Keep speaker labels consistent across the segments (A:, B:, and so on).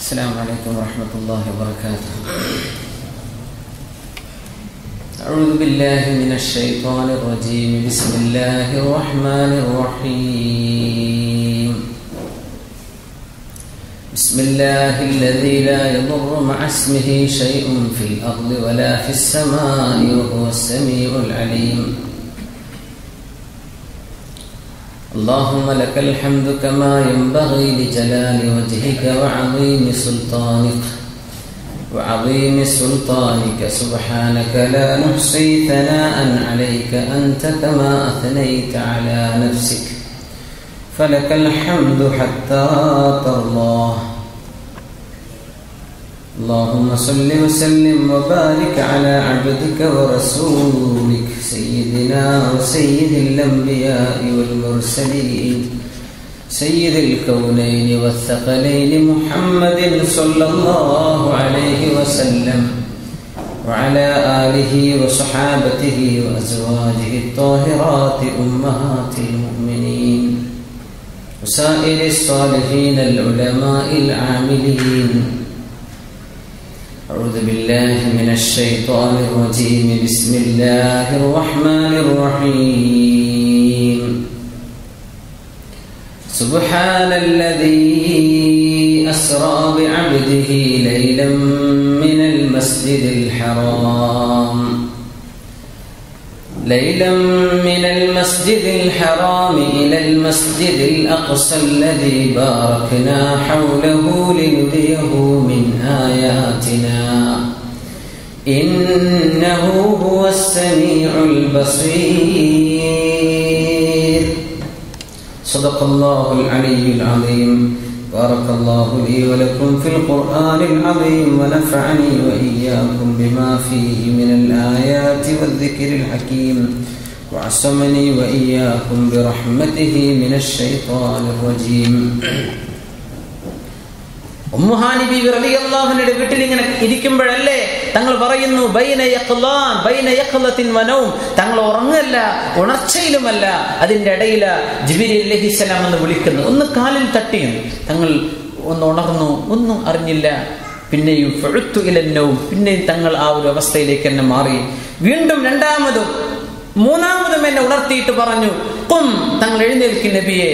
A: السلام عليكم ورحمة الله وبركاته أعوذ بالله من الشيطان الرجيم بسم الله الرحمن الرحيم بسم الله الذي لا يضر مع اسمه شيء في الأرض ولا في السماء وهو السميع العليم اللهم لك الحمد كما ينبغي لجلال وجهك وعظيم سلطانك وعظيم سلطانك سبحانك لا نحصي ثناء عليك أنت كما أثنيت على نفسك فلك الحمد حتى ترضاه اللهم صل وسلم وبارك على عبدك ورسولك سيدنا وسيد الأنبياء والمرسلين سيد الكونين والثقلين محمد صلى الله عليه وسلم وعلى آله وصحابته وأزواجه الطاهرات أمهات المؤمنين وسائر الصالحين العلماء العاملين أعوذ بالله من الشيطان الرجيم بسم الله الرحمن الرحيم سبحان الذي أسرى بعبده ليلا من المسجد الحرام ليلا من المسجد الحرام إلى المسجد الأقصى الذي باركنا حوله لنريه من آياتنا إنه هو السميع البصير صدق الله العلي العظيم بارك الله لي ولكم في القرآن العظيم ونفعني وإياكم بما فيه من الآيات والذكر الحكيم وعصمني وإياكم برحمته من الشيطان الرجيم
B: ഉമ്മുഹാനി ബീവി റളിയല്ലാഹുവിന്റെ വീട്ടിൽ ഇങ്ങനെ ഇരിക്കുമ്പോഴല്ലേ തങ്ങൾ പറയുന്നു ബൈന യഖ്ലാൻ ബൈന യഖ്ലത്തിൻ വനവും തങ്ങൾ ഉറങ്ങല്ല ഉണർച്ചയിലുമല്ല അതിന്റെ ഇടയിൽ ജിബിരി അലഹിസലാം എന്ന് വിളിക്കുന്നു ഒന്ന് കാലിൽ തട്ടിയും തങ്ങൾ ഒന്ന് ഉണർന്നു ഒന്നും അറിഞ്ഞില്ല പിന്നെയും ഫഴുത്തു ഇലന്നവും പിന്നെയും തങ്ങൾ ആ ഒരു അവസ്ഥയിലേക്ക് തന്നെ മാറി വീണ്ടും രണ്ടാമതും മൂന്നാമതും എന്നെ ഉണർത്തിയിട്ട് പറഞ്ഞു കും തങ്ങൾ എഴുന്നേൽക്കും നബിയെ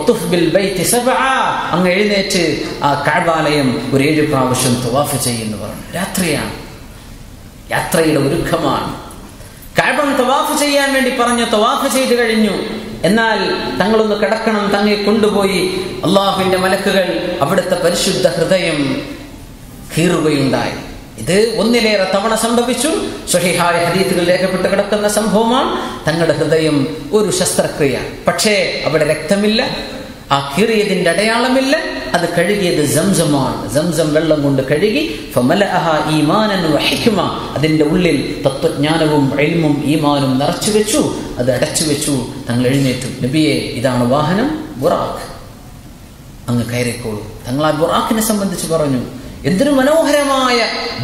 B: അങ്ങ് എഴുന്നേറ്റ് ആ കാഴ്വാലയം ഒരു ഏഴ് പ്രാവശ്യം തുവാഫ് ചെയ്യുന്നു പറഞ്ഞു രാത്രിയാണ് യാത്രയുടെ ഒരുക്കമാണ് കാഴ്വം തവാഫ് ചെയ്യാൻ വേണ്ടി പറഞ്ഞു തവാഫ് ചെയ്തു കഴിഞ്ഞു എന്നാൽ തങ്ങളൊന്ന് കിടക്കണം തങ്ങെ കൊണ്ടുപോയി അള്ളാഹുവിന്റെ മലക്കുകൾ അവിടുത്തെ പരിശുദ്ധ ഹൃദയം കീറുകയുണ്ടായി ഇത് ഒന്നിലേറെ തവണ സംഭവിച്ചു സ്വഹിഹായ ഹദീത്തുകൾ രേഖപ്പെട്ട് കിടക്കുന്ന സംഭവമാണ് തങ്ങളുടെ ഹൃദയം ഒരു ശസ്ത്രക്രിയ പക്ഷേ അവിടെ രക്തമില്ല ആ കീറിയതിന്റെ അടയാളമില്ല അത് കഴുകിയത് സംസമാണ് സംസം വെള്ളം കൊണ്ട് കഴുകി അതിന്റെ ഉള്ളിൽ തത്വജ്ഞാനവും എൽമും ഈമാനും നിറച്ചു വെച്ചു അത് അടച്ചു വെച്ചു തങ്ങൾ എഴുന്നേറ്റു നബിയെ ഇതാണ് വാഹനം ബുറാഖ് അങ്ങ് കയറിക്കോളൂ തങ്ങൾ ആ ബുറാഖിനെ സംബന്ധിച്ച് പറഞ്ഞു എന്തൊരു മനോഹരമായ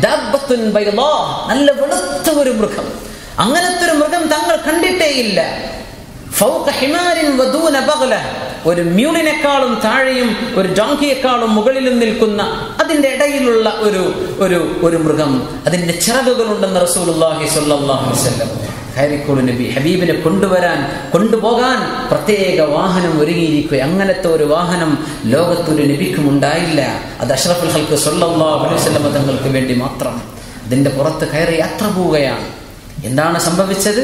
B: നല്ല വെളുത്ത ഒരു മൃഗം അങ്ങനത്തെ ഒരു മൃഗം തങ്ങൾ കണ്ടിട്ടേയില്ല ഒരു മ്യൂണിനേക്കാളും താഴെയും ഒരു ഡോങ്കിയേക്കാളും മുകളിലും നിൽക്കുന്ന അതിന്റെ ഇടയിലുള്ള ഒരു ഒരു ഒരു മൃഗം അതിന്റെ ചിറകുകളുണ്ടെന്ന് റസൂലുള്ളാഹി സ്വല്ലല്ലാഹു അലൈഹി വസല്ലം ഖൈറിക്കോളു നബി ഹബീബിനെ കൊണ്ടുവരാൻ കൊണ്ടുപോകാൻ പ്രത്യേക വാഹനം ഒരുങ്ങിയിരിക്കുക അങ്ങനത്തെ ഒരു വാഹനം ലോകത്തൊരു നബിക്കും ഉണ്ടായില്ല അത് അഷ്റഫുൽ ഹൽക്ക് സല്ലല്ലാഹു അലൈഹി വസല്ലം തങ്ങൾക്ക് വേണ്ടി മാത്രം അതിന്റെ പുറത്ത് കയറി യാത്ര പോവുകയാണ് എന്താണ് സംഭവിച്ചത്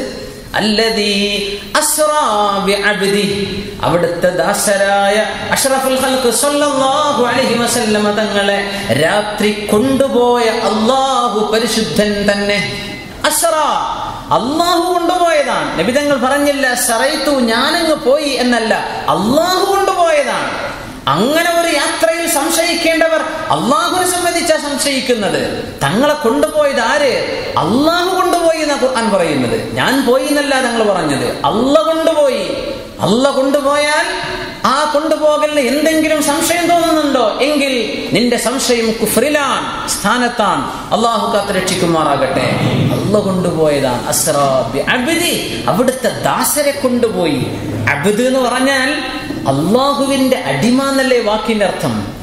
B: അവിടുത്തെ ദാസരായ അഷ്റഫുൽ ഖൽഖ് സല്ലല്ലാഹു അലൈഹി വസല്ലമ തങ്ങളെ രാത്രി കൊണ്ടുപോയ അള്ളാഹു പരിശുദ്ധൻ തന്നെ അസ്റ അള്ളാഹു കൊണ്ടുപോയതാണ് നബിതങ്ങൾ പറഞ്ഞില്ല സറൈത്തു ഞാനങ്ങ് പോയി എന്നല്ല അള്ളാഹു കൊണ്ടുപോയതാണ് അങ്ങനെ ഒരു യാത്രയിൽ സംശയിക്കേണ്ടവർ അള്ളാഹുവിനെ സംബന്ധിച്ചാ സംശയിക്കുന്നത് തങ്ങളെ കൊണ്ടുപോയത് ആര് അള്ളാഹു കൊണ്ടുപോയി എന്നാ ഖുർആൻ പറയുന്നത് ഞാൻ പോയി എന്നല്ല തങ്ങൾ പറഞ്ഞത് അല്ല കൊണ്ടുപോയി അല്ല കൊണ്ടുപോയാൽ ആ കൊണ്ടുപോകലിന് എന്തെങ്കിലും സംശയം തോന്നുന്നുണ്ടോ എങ്കിൽ നിന്റെ സംശയം കുഫ്രിലാൻ സ്ഥാനത്താണ് അള്ളാഹു കാത്ത് രക്ഷിക്കുമാറാകട്ടെ അല്ല കൊണ്ടുപോയതാണ് അസ്രാബി അബിദി അവിടുത്തെ ദാസരെ കൊണ്ടുപോയി അബിദ് എന്ന് പറഞ്ഞാൽ അള്ളാഹുവിന്റെ അടിമ എന്നല്ലേ വാക്കിന്റെ അർത്ഥം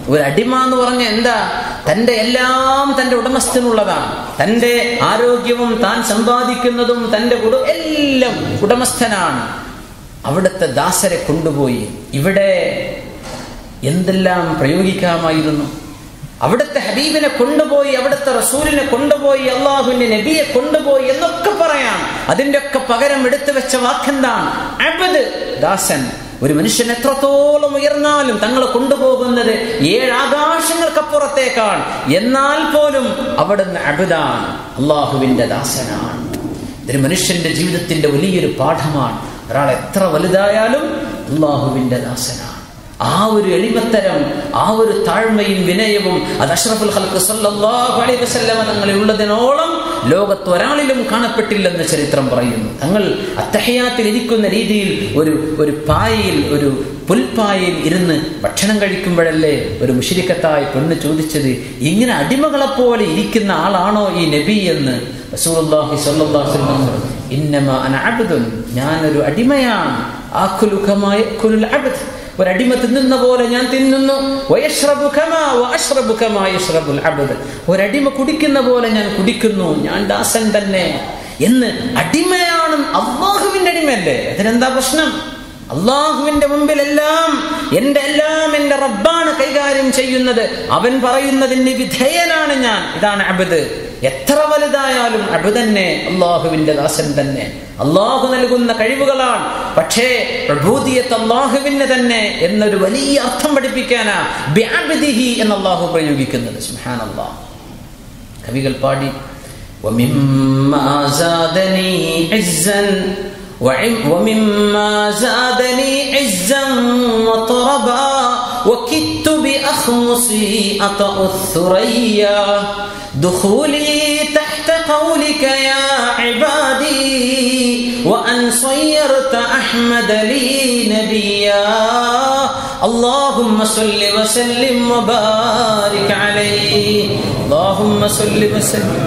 B: ഒരു അടിമ എന്ന് പറഞ്ഞ എന്താ തന്റെ എല്ലാം തന്റെ ഉടമസ്ഥനുള്ളതാണ് തന്റെ ആരോഗ്യവും താൻ സമ്പാദിക്കുന്നതും തന്റെ കുടു എല്ലാം ഉടമസ്ഥനാണ് അവിടുത്തെ ദാസരെ കൊണ്ടുപോയി ഇവിടെ എന്തെല്ലാം പ്രയോഗിക്കാമായിരുന്നു അവിടുത്തെ ഹബീബിനെ കൊണ്ടുപോയി അവിടുത്തെ റസൂലിനെ കൊണ്ടുപോയി അള്ളാഹുവിന്റെ നബിയെ കൊണ്ടുപോയി എന്നൊക്കെ പറയാം അതിന്റെ ഒക്കെ പകരം എടുത്തു വെച്ച വാക്കെന്താണ് അബദ് ദാസൻ ഒരു മനുഷ്യൻ എത്രത്തോളം ഉയർന്നാലും തങ്ങൾ കൊണ്ടുപോകുന്നത് ഏഴാകാശങ്ങൾക്കപ്പുറത്തേക്കാണ് എന്നാൽ പോലും അവിടുന്ന് അബുദാണ് അള്ളാഹുവിന്റെ ദാസനാണ് ഇതൊരു മനുഷ്യന്റെ ജീവിതത്തിന്റെ വലിയൊരു പാഠമാണ് ഒരാൾ എത്ര വലുതായാലും അള്ളാഹുവിന്റെ ദാസനാണ് ആ ഒരു എളിമത്തരം ആ ഒരു താഴ്മയും വിനയവും അത് അഷ്റഫുൽ ഖൽഖ് സല്ലല്ലാഹു അലൈഹി വസല്ലമ തങ്ങളിൽ ഉള്ളതിനോളം ലോകത്ത് ഒരാളിലും കാണപ്പെട്ടില്ലെന്ന് ചരിത്രം പറയുന്നു തങ്ങൾ അത്തഹയാത്തിൽ ഇരിക്കുന്ന രീതിയിൽ ഒരു ഒരു പായയിൽ ഒരു പുൽപ്പായയിൽ ഇരുന്ന് ഭക്ഷണം കഴിക്കുമ്പോഴല്ലേ ഒരു മുഷിരിക്കത്തായ പെണ്ണ് ചോദിച്ചത് ഇങ്ങനെ അടിമകളെ പോലെ ഇരിക്കുന്ന ആളാണോ ഈ നബി എന്ന് റസൂലുള്ളാഹി സ്വല്ലല്ലാഹു അലൈഹി വസല്ലം പറഞ്ഞു ഇന്നമ അന അബ്ദുൻ ഞാനൊരു അടിമയാണ് ആക്കുലു കമാ യഅക്കുലുൽ അബ്ദ് ഒരടിമ തിന്നുന്ന പോലെ ഞാൻ തിന്നുന്നു വയശ്രബു കമാ വഅശ്രബു കമാ യശ്രബുൽ അബ്ദ് ഒരടിമ കുടിക്കുന്ന പോലെ ഞാൻ കുടിക്കുന്നു ഞാൻ ദാസൻ തന്നെ എന്ന് അടിമയാണ് അള്ളാഹുവിന്റെ അടിമയല്ലേ അതിനെന്താ പ്രശ്നം അള്ളാഹുവിന്റെ മുമ്പിൽ എല്ലാം എന്റെ എല്ലാം എന്റെ റബ്ബാണ് കൈകാര്യം ചെയ്യുന്നത് അവൻ പറയുന്നതിന് വിധേയനാണ് ഞാൻ ഇതാണ് അബദ് എത്ര വലുതായാലും അബ് തന്നെ അള്ളാഹുവിന്റെ ദാസൻ തന്നെ അള്ളാഹു നൽകുന്ന കഴിവുകളാണ് പക്ഷേ പ്രഭൂതിയത്ത് അള്ളാഹുവിന് തന്നെ എന്നൊരു വലിയ അർത്ഥം പഠിപ്പിക്കാനാ ബ്യാബിദിഹി എന്ന് അള്ളാഹു പ്രയോഗിക്കുന്നത് സുഹാൻ അള്ളാഹ് കവികൾ പാടി ومما زادني عزا ومما زادني عزا وطربا وكدت بأخمصي أطأ الثريا دخولي تحت قولك يا عبادي وأن صيرت أحمد لي نبيا اللهم صل وسلم وبارك عليه اللهم صل وسلم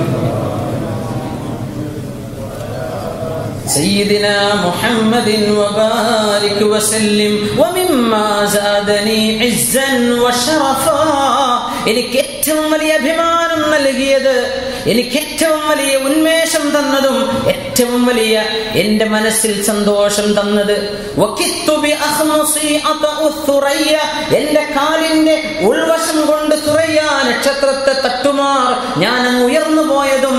B: سيدنا محمد وبارك وسلم ومما زادني عزا وشرفا എനിക്ക് ഏറ്റവും വലിയ അഭിമാനം നൽകിയത് എനിക്ക് ഏറ്റവും വലിയ ഉന്മേഷം തന്നതും ഏറ്റവും വലിയ എന്റെ മനസ്സിൽ സന്തോഷം തന്നത് എന്റെ കാലിന്റെ ഉൾവശം കൊണ്ട് തുറയ്യ നക്ഷത്രത്തെ തട്ടുമാർ ഞാൻ അങ്ങ് ഉയർന്നു പോയതും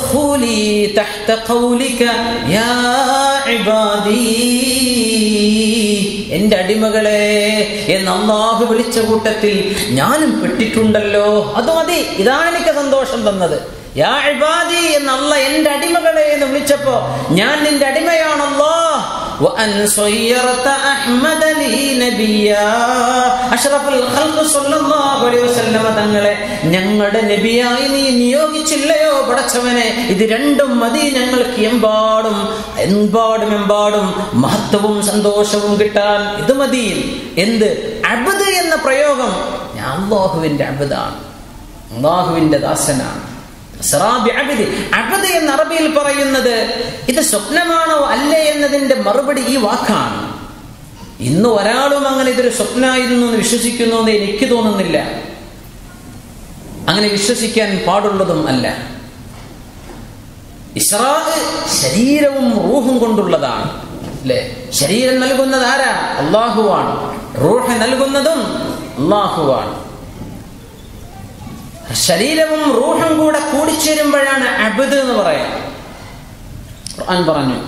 B: എന്റെ അടിമകളെ എന്ന് അള്ളാഹു വിളിച്ച കൂട്ടത്തിൽ ഞാനും പെട്ടിട്ടുണ്ടല്ലോ അത് മതി ഇതാണ് എനിക്ക് സന്തോഷം തന്നത് യാ ഇബാദി എന്ന് അല്ല എന്റെ അടിമകളെ എന്ന് വിളിച്ചപ്പോ ഞാൻ നിന്റെ അടിമയാണല്ലോ തങ്ങളെ ഞങ്ങളുടെ നബിയായി നീ നിയോഗിച്ചില്ലയോ പടച്ചവനെ ഇത് രണ്ടും മതി ഞങ്ങൾക്ക് എമ്പാടും എമ്പാടും എമ്പാടും മഹത്വവും സന്തോഷവും കിട്ടാൻ ഇത് മതി എന്ത് അബദ് എന്ന പ്രയോഗം ഞാൻ അള്ളാഹുവിന്റെ അബദാണ് അള്ളാഹുവിന്റെ ദാസനാണ് അബദ് എന്ന അറബിയിൽ പറയുന്നത് ഇത് സ്വപ്നമാണോ അല്ലേ എന്നതിന്റെ മറുപടി ഈ വാക്കാണ് ഇന്ന് ഒരാളും അങ്ങനെ ഇതൊരു സ്വപ്നമായിരുന്നു എന്ന് വിശ്വസിക്കുന്നു എന്ന് എനിക്ക് തോന്നുന്നില്ല അങ്ങനെ വിശ്വസിക്കാൻ പാടുള്ളതും അല്ല ഇസ്രാ ശരീരവും റൂഹും കൊണ്ടുള്ളതാണ് അല്ലെ ശരീരം നൽകുന്നത് ആരാ അള്ളാഹുവാണ് റൂഹ് നൽകുന്നതും അള്ളാഹുവാണ് ശരീരവും റൂഹും കൂടെ കൂടിച്ചേരുമ്പോഴാണ് അബദ് എന്ന് പറയാം ഖുർആൻ പറഞ്ഞു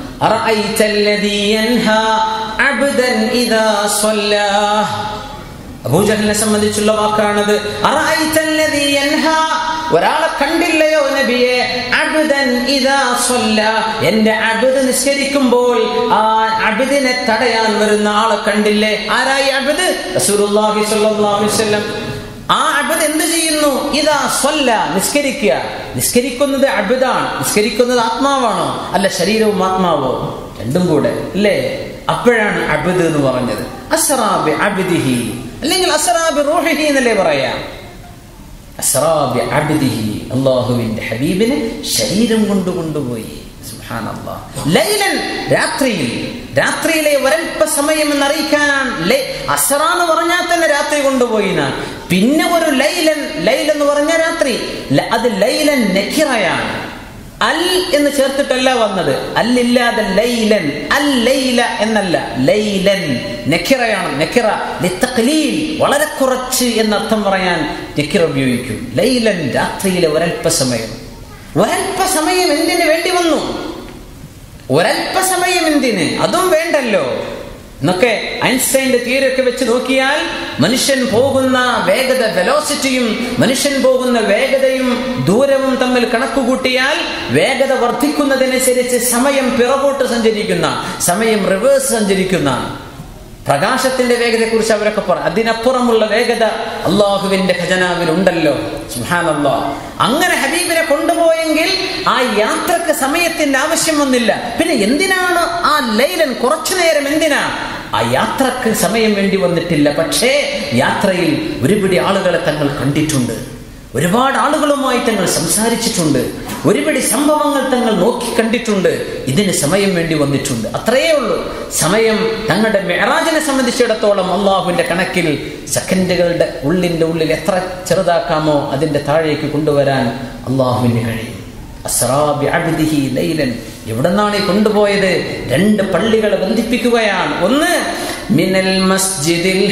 B: അബൂജഹലിനെ സംബന്ധിച്ചുള്ള വാക്കാണത് ഒരാളെ കണ്ടില്ലയോ നബിയെ അബുദൻ ഇദാ സ്വല്ല എന്റെ അബുദ് നിസ്കരിക്കുമ്പോൾ ആ അബുദിനെ തടയാൻ വരുന്ന ആളെ കണ്ടില്ലേ ആരായി അബുദ് റസൂലുള്ളാഹി സ്വല്ലല്ലാഹു അലൈഹി വസല്ലം ആ അബദ് എന്ത് ചെയ്യുന്നു ഇതാ സ്വല്ല നിസ്കരിക്കുക നിസ്കരിക്കുന്നത് അബദാണ് നിസ്കരിക്കുന്നത് ആത്മാവാണോ അല്ല ശരീരവും ആത്മാവോ രണ്ടും കൂടെ അല്ലേ അപ്പോഴാണ് അബദ് എന്ന് പറഞ്ഞത് അസറാബി അബിദിഹി അല്ലെങ്കിൽ അസറാബി റൂഹിഹി എന്നല്ലേ പറയാം അസറാബി അബിദിഹി അള്ളാഹുവിന്റെ ഹബീബിനെ ശരീരം കൊണ്ട് കൊണ്ടുപോയി ലൈലൻ രാത്രിയിൽ രാത്രിയിലെ ഒരൽപ്പ സമയം എന്നറിയിക്കാനാണ് അസറ എന്ന് പറഞ്ഞാൽ തന്നെ രാത്രി കൊണ്ടുപോയി പിന്നെ ഒരു ലൈലൻ ലൈൽ എന്ന് പറഞ്ഞ രാത്രി ല- അത് ലൈലൻ നഖിറയാണ് അൽ എന്ന് ചേർത്തിട്ടല്ല വന്നത് അല്ലില്ലാതെ ലൈലൻ അൽ ലൈല എന്നല്ല ലൈലൻ നഖിറയാണ് നഖിറ ലിത്തഖ്ലീൽ വളരെ കുറച്ച് എന്നർത്ഥം പറയാൻ നഖിറ ഉപയോഗിക്കും ലൈലൻ രാത്രിയിലെ ഒരല്പസമയം ഒരല്പസമയം എന്തിനു വേണ്ടി വന്നു ഒരല്പസമയം എന്തിന് അതും വേണ്ടല്ലോ എന്നൊക്കെ ഐൻസ്റ്റൈന്റെ തിയറി ഒക്കെ വെച്ച് നോക്കിയാൽ മനുഷ്യൻ പോകുന്ന വേഗത വെലോസിറ്റിയും മനുഷ്യൻ പോകുന്ന വേഗതയും ദൂരവും തമ്മിൽ കണക്കുകൂട്ടിയാൽ വേഗത വർദ്ധിക്കുന്നതിനനുസരിച്ച് സമയം പിറകോട്ട് സഞ്ചരിക്കുന്ന സമയം റിവേഴ്സ് സഞ്ചരിക്കുന്ന പ്രകാശത്തിന്റെ വേഗതയെക്കുറിച്ച് അവരൊക്കെ പറ അതിനപ്പുറമുള്ള വേഗത അള്ളാഹുവിന്റെ ഖജനാവിൽ ഉണ്ടല്ലോ സുഹാനല്ലോ അങ്ങനെ ഹബീബിനെ കൊണ്ടുപോയെങ്കിൽ ആ യാത്രക്ക് സമയത്തിന്റെ ആവശ്യം വന്നില്ല പിന്നെ എന്തിനാണ് ആ ലൈലൻ കുറച്ചു നേരം എന്തിനാ ആ യാത്രക്ക് സമയം വേണ്ടി വന്നിട്ടില്ല പക്ഷേ യാത്രയിൽ ഒരുപിടി ആളുകളെ തങ്ങൾ കണ്ടിട്ടുണ്ട് ഒരുപാട് ആളുകളുമായി തങ്ങൾ സംസാരിച്ചിട്ടുണ്ട് ഒരുപിടി സംഭവങ്ങൾ തങ്ങൾ നോക്കി കണ്ടിട്ടുണ്ട് ഇതിന് സമയം വേണ്ടി വന്നിട്ടുണ്ട് അത്രയേ ഉള്ളൂ സമയം തങ്ങളുടെ മെഹറാജിനെ സംബന്ധിച്ചിടത്തോളം അള്ളാഹുവിന്റെ കണക്കിൽ സെക്കൻഡുകളുടെ ഉള്ളിന്റെ ഉള്ളിൽ എത്ര ചെറുതാക്കാമോ അതിന്റെ താഴേക്ക് കൊണ്ടുവരാൻ അള്ളാഹുവിന് കഴിയും അസ്റാബി അബ്ദിഹി ലൈലൻ എവിടെന്നാണ് ഈ കൊണ്ടുപോയത് രണ്ട് പള്ളികളെ ബന്ധിപ്പിക്കുകയാണ് ഒന്ന് മിനൽ മസ്ജിദിൽ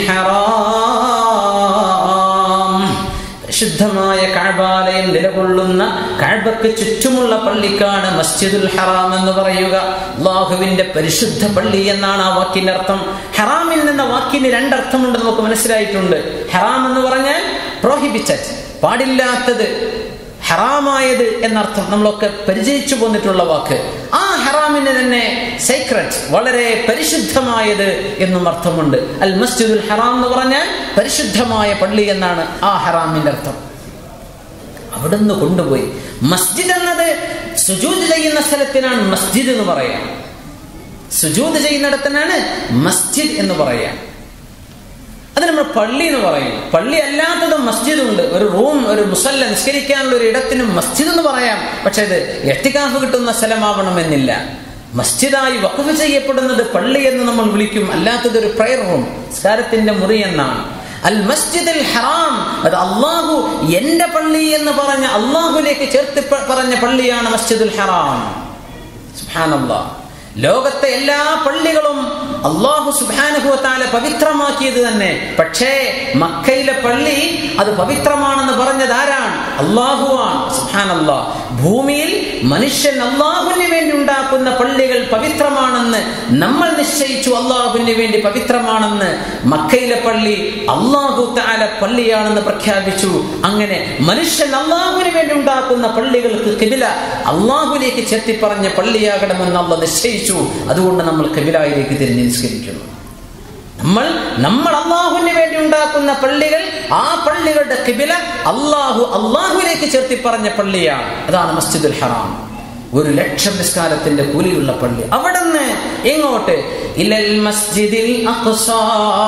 B: ഹറാം പരിശുദ്ധമായ കഅബാലയം നിലകൊള്ളുന്ന കഅബക്ക് ചുറ്റുമുള്ള പള്ളിക്കാണ് മസ്ജിദുൽ ഹറാം എന്ന് പറയുക അള്ളാഹുവിന്റെ പരിശുദ്ധ പള്ളി എന്നാണ് ആ വാക്കിന്റെ അർത്ഥം ഹറാമിൽ എന്ന വാക്കിന് രണ്ടർത്ഥമുണ്ട് നമുക്ക് മനസ്സിലായിട്ടുണ്ട് ഹറാം എന്ന് പറഞ്ഞാൽ പ്രോഹിബിറ്റഡ് പാടില്ലാത്തത് ഹറാമായത് എന്നർത്ഥം നമ്മളൊക്കെ പരിചയിച്ചു പോന്നിട്ടുള്ള വാക്ക് ആ ഹറാമിന് തന്നെ സീക്രട്ട് വളരെ പരിശുദ്ധമായത് എന്നും അർത്ഥമുണ്ട് അൽ മസ്ജിദുൽ ഹറാം എന്ന് പറഞ്ഞാൽ പരിശുദ്ധമായ പള്ളി എന്നാണ് ആ ഹറാമിന്റെ അർത്ഥം അവിടുന്ന് കൊണ്ടുപോയി മസ്ജിദ് എന്നത് സുജൂദ് ചെയ്യുന്ന സ്ഥലത്തിനാണ് മസ്ജിദ് എന്ന് പറയാം സുജൂദ് ചെയ്യുന്നിടത്തിനാണ് മസ്ജിദ് എന്ന് പറയാം അത് നമ്മൾ പള്ളി എന്ന് പറയും പള്ളി അല്ലാത്തതും മസ്ജിദ് ഉണ്ട് ഒരു റൂം ഒരു മുസല്ല നിസ്കരിക്കാനുള്ള ഒരു ഇടത്തിന് മസ്ജിദ് എന്ന് പറയാം പക്ഷെ ഇത് എത്തിക്കാഫ് കിട്ടുന്ന സ്ഥലമാവണമെന്നില്ല മസ്ജിദായി വഖഫ് ചെയ്യപ്പെടുന്നത് പള്ളി എന്ന് നമ്മൾ വിളിക്കും അല്ലാത്തത് ഒരു പ്രയർ റൂം സ്കാരത്തിന്റെ മുറി എന്നാണ് അൽ മസ്ജിദുൽ ഹറാം അത് അള്ളാഹു എന്റെ പള്ളി എന്ന് പറഞ്ഞ അള്ളാഹുലേക്ക് ചേർത്ത് പ- പറഞ്ഞ പള്ളിയാണ് മസ്ജിദുൽ ഹറാം സുബ്ഹാനല്ലാഹ് ലോകത്തെ എല്ലാ പള്ളികളും അള്ളാഹു സുബാനുഭവത്താലെ പവിത്രമാക്കിയത് തന്നെ പക്ഷേ മക്കയിലെ പള്ളി അത് പവിത്രമാണെന്ന് പറഞ്ഞത് ആരാണ് അള്ളാഹുവാണ് സുബാനല്ലാ ഭൂമിയിൽ മനുഷ്യൻ അള്ളാഹുവിന് വേണ്ടി ഉണ്ടാക്കുന്ന പള്ളികൾ പവിത്രമാണെന്ന് നമ്മൾ നിശ്ചയിച്ചു അള്ളാഹുവിന് വേണ്ടി പവിത്രമാണെന്ന് മക്കയിലെ പള്ളി അള്ളാഹു താല പള്ളിയാണെന്ന് പ്രഖ്യാപിച്ചു അങ്ങനെ മനുഷ്യൻ അള്ളാഹുവിന് വേണ്ടി ഉണ്ടാക്കുന്ന പള്ളികൾക്ക് കിബില അള്ളാഹുലേക്ക് ചെത്തി പറഞ്ഞ പള്ളിയാകണമെന്ന് അള്ള നിശ്ചയിച്ചു അതുകൊണ്ട് നമ്മൾ കബിലായിലേക്ക് തിരിഞ്ഞ് നിസ്കരിക്കുന്നു നമ്മൾ നമ്മൾ അള്ളാഹുവിന് വേണ്ടി ഉണ്ടാക്കുന്ന പള്ളികൾ ആ പള്ളികളുടെ കിബില അള്ളാഹു അള്ളാഹുവിലേക്ക് ചേർത്തി പറഞ്ഞ പള്ളിയാണ് അതാണ് മസ്ജിദുൽ ഹറാം ഒരു ലക്ഷം നിസ്കാരത്തിന്റെ കൂലിയുള്ള പള്ളി അവിടുന്ന് ഇങ്ങോട്ട് ഇലൽ മസ്ജിദിൽ അഖ്സാ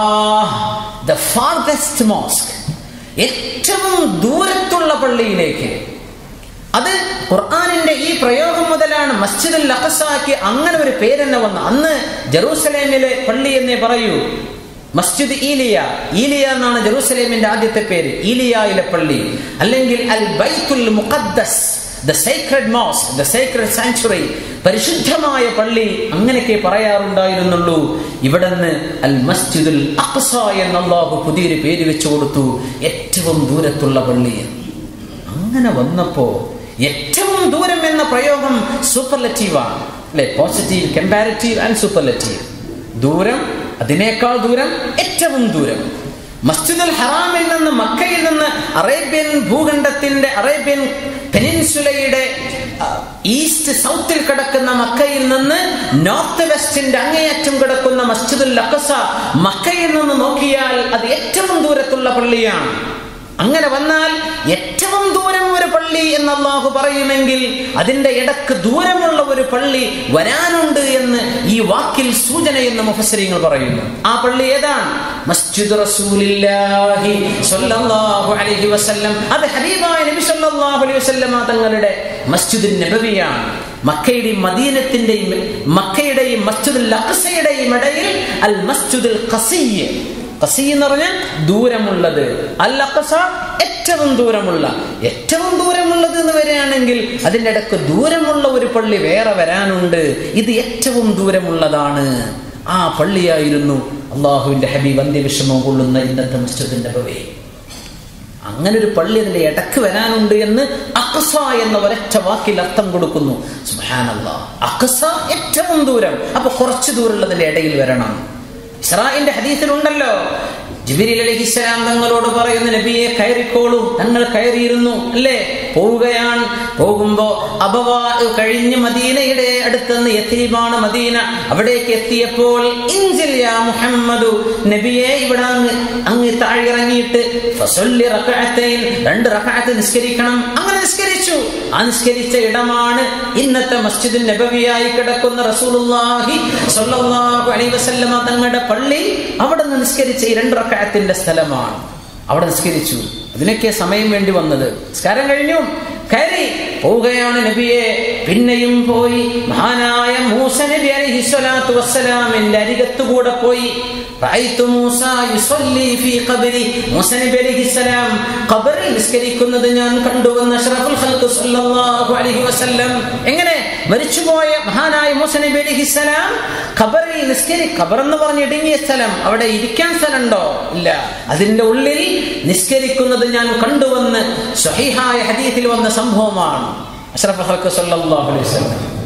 B: ദ ഫാർദസ്റ്റ് മോസ്ക് ഏറ്റവും ദൂരത്തുള്ള പള്ളിയിലേക്ക് അത് ഖുർആാനിന്റെ ഈ പ്രയോഗം മുതലാണ് മസ്ജിദുൽ അഖസാക്ക് അങ്ങനെ ഒരു പേരെന്നെ വന്നു അന്ന് ജെറൂസലേമിലെ പള്ളി എന്നേ പറയൂ മസ്ജിദ് ഈലിയ ഈലിയ എന്നാണ് ജെറൂസലേമിന്റെ ആദ്യത്തെ പേര് ഈലിയയിലെ പള്ളി അല്ലെങ്കിൽ അൽ ബൈത്തുൽ മുഖദ്ദസ് the sacred mosque the sacred sanctuary പരിശുദ്ധമായ പള്ളി അങ്ങനെയൊക്കെ പറയാറുണ്ടായിരുന്നുള്ളൂ ഇവിടുന്ന് അൽ മസ്ജിദുൽ അഖ്സ എന്ന അള്ളാഹു പുതിയൊരു പേര് വെച്ചു കൊടുത്തു ഏറ്റവും ദൂരത്തുള്ള പള്ളി അങ്ങനെ വന്നപ്പോ ഏറ്റവും ദൂരം എന്ന പ്രയോഗം സൂപ്പർലറ്റീവാണ് അല്ലെ പോസിറ്റീവ് കമ്പാരിറ്റീവ് ആൻഡ് സൂപ്പർലറ്റീവ് ദൂരം അതിനേക്കാൾ ദൂരം ഏറ്റവും ദൂരം മസ്ജിദുൽ ഹറാമിൽ നിന്ന് മക്കയിൽ നിന്ന് അറേബ്യൻ ഭൂഖണ്ഡത്തിന്റെ അറേബ്യൻ പെനിൻസുലയുടെ ഈസ്റ്റ് സൗത്തിൽ കിടക്കുന്ന മക്കയിൽ നിന്ന് നോർത്ത് വെസ്റ്റിന്റെ അങ്ങേയറ്റം കിടക്കുന്ന മസ്ജിദുൽ അഖസ മക്കയിൽ നിന്ന് നോക്കിയാൽ അത് ഏറ്റവും ദൂരത്തുള്ള പള്ളിയാണ് അങ്ങനെ വന്നാൽ ഏറ്റവും ദൂരം ഒരു പള്ളി എന്ന് അള്ളാഹു പറയുമെങ്കിൽ അതിന്റെ ഇടക്ക് ദൂരമുള്ള ഒരു പള്ളി വരാനുണ്ട് എന്ന് ഈ വാക്കിൽ സൂചന എന്ന് മുഫസരിങ്ങൾ പറയുന്നു ആ പള്ളി ഏതാണ് മസ്ജിദ് റസൂലില്ലാഹി സ്വല്ലല്ലാഹു അലൈഹി വസല്ലം അത് ഹബീബായ നബി സ്വല്ലല്ലാഹു അലൈഹി വസല്ലം തങ്ങളുടെ മസ്ജിദ് നബവിയാണ് മക്കയുടെയും മദീനത്തിന്റെയും മക്കയുടെയും മസ്ജിദുൽ അഖ്സയുടെയും ഇടയിൽ അൽ മസ്ജിദുൽ ഖസിയ്യ കസി എന്ന് പറഞ്ഞാൽ ദൂരമുള്ളത് അൽ അഖസ ഏറ്റവും ദൂരമുള്ള ഏറ്റവും ദൂരമുള്ളത് എന്ന് വരികയാണെങ്കിൽ അതിൻ്റെ ഇടക്ക് ദൂരമുള്ള ഒരു പള്ളി വേറെ വരാനുണ്ട് ഇത് ഏറ്റവും ദൂരമുള്ളതാണ് ആ പള്ളിയായിരുന്നു അള്ളാഹുവിന്റെ ഹബീബ് അന്ത്യവിഷമം കൊള്ളുന്ന ഇന്നത്തെ മസ്ജിദ് നബവി അങ്ങനെ ഒരു പള്ളി അതിന്റെ ഇടക്ക് വരാനുണ്ട് എന്ന് അക്സ എന്ന ഒരൊറ്റ വാക്കിൽ അർത്ഥം കൊടുക്കുന്നു സുബ്ഹാനല്ലാ അക്സ ഏറ്റവും ദൂരം അപ്പൊ കുറച്ച് ദൂരമുള്ളതിന്റെ ഇടയിൽ വരണം ഇസ്രായിന്റെ ഹദീസിലുണ്ടല്ലോ ജിബിരി അലഹിസ്സലാം തങ്ങളോട് പറയുന്ന നബിയെ കയറിക്കോളൂ തങ്ങൾ കയറിയിരുന്നു അല്ലേ പോവുകയാണ് പോകുമ്പോ അബവാ കഴിഞ്ഞ് മദീനയുടെ അടുത്തുനിന്ന് യത്തീബാണ് മദീന അവിടേക്ക് എത്തിയപ്പോൾ ഇഞ്ചിൽ യാ മുഹമ്മദു നബിയെ ഇവിടെ അങ്ങ് അങ്ങ് താഴിറങ്ങിയിട്ട് ഫസല്ലി റക്അത്തൈൻ രണ്ട് റക്അത്ത് നിസ്കരിക്കണം അങ്ങനെ നിസ്കരിച്ചു ആ നിസ്കരിച്ച ഇടമാണ് ഇന്നത്തെ മസ്ജിദ് നബവിയായി കിടക്കുന്ന റസൂലുള്ളാഹി സ്വല്ലല്ലാഹു അലൈഹി വസല്ലമ തങ്ങളുടെ പള്ളി അവിടെ നിന്ന് നിസ്കരിച്ച ഈ രണ്ട് റക്അത്തിന്റെ സ്ഥലമാണ് അവിടെ നിസ്കരിച്ചു അതിനൊക്കെ സമയം വേണ്ടി വന്നത് നിസ്കാരം കഴിഞ്ഞു കയറി പോവുകയാണ് നബിയെ പിന്നെയും പോയി മഹാനായ മൂസ നബി അലൈഹി സ്വലാത്തു വസ്സലാമിന്റെ അരികത്തുകൂടെ പോയി റഅയ്തു മൂസ യുസല്ലി ഫീ ഖബരി മൂസ നബി അലൈഹി സലാം ഖബറിൽ നിസ്കരിക്കുന്നത് ഞാൻ കണ്ടുവെന്ന് അഷ്റഫുൽ ഖൽഖ് സല്ലല്ലാഹു അലൈഹി വസല്ലം എങ്ങനെ മരിച്ചുപോയ മഹാനായ മൂസ നബി അലൈഹി സലാം ഖബറിൽ നിസ്കരി ഖബർ എന്ന് പറഞ്ഞ് ഇടുങ്ങിയ സ്ഥലം അവിടെ ഇരിക്കാൻ സ്ഥലമുണ്ടോ ഇല്ല അതിന്റെ ഉള്ളിൽ നിസ്കരിക്കുന്നത് ഞാൻ കണ്ടുവെന്ന് സ്വഹീഹായ ഹദീസിൽ വന്ന സംഭവമാണ് അഷ്റഫുൽ ഖൽഖ് സല്ലല്ലാഹു അലൈഹി വസല്ലം